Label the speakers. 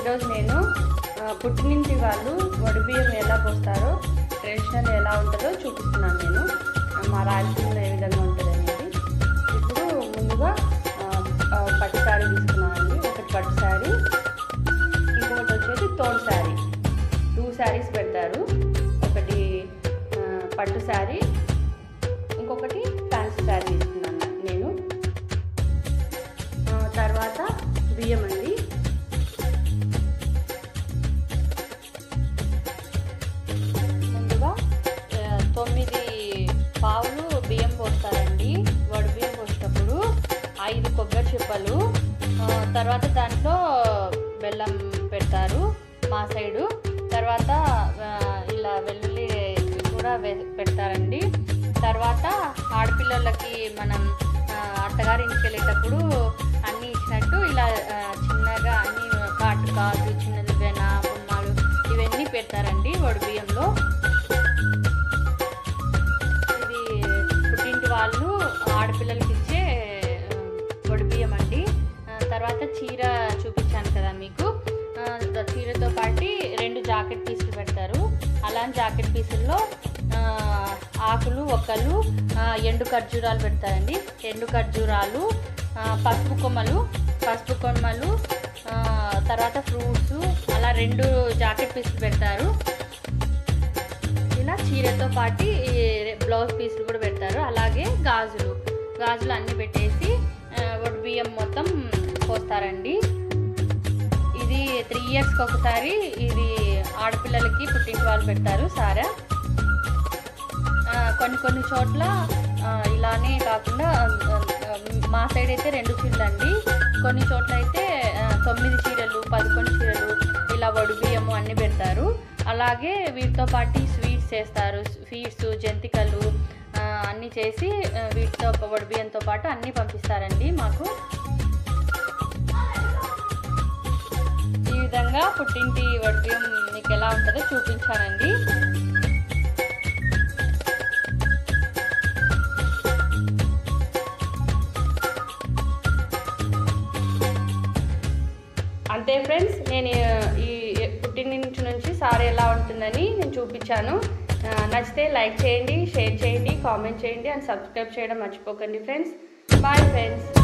Speaker 1: ఈరోజు నేను ఆ, పుట్టినింటి వాళ్ళు వడిబియ్యం ఎలా పోస్తారో ట్రెడిషనల్ ఎలా ఉంటుందో చూపిస్తున్నాను నేను ఆ, మా రాయలసీమలో ఏ విధంగా ఉంటుంది అనేది ఇప్పుడు ముందుగా ఆ, ఆ, పట్టు శారీ తీసుకున్నానండి ఒకటి పట్టు శారీ ఇంకొకటి వచ్చేసి తోడు శారీ టూ శారీస్ పెడతారు ఒకటి ఆ, పట్టు శారీ ఇంకొకటి ఫ్యాన్సీ శారీ తీసుకున్నాను నేను ఆ, తర్వాత బియ్యం అండి ముందుగా ఆ, తొమ్మిది పావులు బియ్యం పోస్తారండి వడి బియ్యం పోసేటప్పుడు ఐదు కొబ్బరి చిప్పలు ఆ, తర్వాత దాంట్లో బెల్లం పెడతారు మా సైడు తర్వాత ఆ, ఇలా వెల్లుల్లి కూడా వే- పెడతారండి తర్వాత ఆడపిల్లలకి మనం ఆ, అత్తగారింటికి వెళ్ళేటప్పుడు అన్నీ ఇచ్చినట్టు ఇలా ఆ, చిన్నగా అన్ని కాటు కాదు చిన్నది వెన బొమ్మలు ఇవన్నీ పెడతారండి వడి బియ్యంలో ఇది పుట్టింటి వాళ్ళు ఆడపిల్లలకి ఇచ్చే ఆ, వడి బియ్యం అండి ఆ, తర్వాత చీర చూపించాను కదా మీకు ఆ, ద- చీరతో పాటు రెండు జాకెట్ పీసులు పెడతారు అలాంటి జాకెట్ పీసుల్లో ఆ, ఆకులు ఒక్కలు ఆ, ఎండు ఖర్జూరాలు పెడతారండి ఎండు ఖర్జూరాలు ఆ, పసుపు కొమ్మలు పసుపు కొమ్మలు ఆ, తర్వాత ఫ్రూట్స్ అలా రెండు జాకెట్ పీసులు పెడతారు ఇలా చీరతో పాటు ఈ బ్లౌజ్ పీసులు కూడా పెడతారు అలాగే గాజులు గాజులు అన్నీ పెట్టేసి ఆ, వడి బియ్యం మొత్తం పోస్తారండి ఇది త్రీ ఇయర్స్కి ఒకసారి ఇది ఆడపిల్లలకి పుట్టింటి వాళ్ళు పెడతారు సారా ఆ, కొన్ని కొన్ని చోట్ల ఆ, ఇలానే కాకుండా ఆ, ఆ, మా సైడ్ అయితే రెండు చీరలు అండి కొన్ని చోట్ల అయితే ఆ, తొమ్మిది చీరలు పదకొండు చీరలు ఇలా వడి బియ్యము అన్నీ పెడతారు అలాగే వీటితో పాటు స్వీట్స్ చేస్తారు స్వీట్స్ జంతికలు ఆ, అన్నీ చేసి ఆ, వీటితో వడి బియ్యంతో పాటు అన్నీ పంపిస్తారండి మాకు ఈ విధంగా పుట్టింటి వడి బియ్యం మీకు ఎలా ఉంటుందో చూపించానండి అంతే ఫ్రెండ్స్ నేను ఈ పుట్టినింటి నుంచి సారీ ఎలా ఉంటుందని నేను చూపించాను ఆ, నచ్చితే లైక్ చేయండి షేర్ చేయండి కామెంట్ చేయండి అండ్ సబ్స్క్రైబ్ చేయడం మర్చిపోకండి ఫ్రెండ్స్ బాయ్ ఫ్రెండ్స్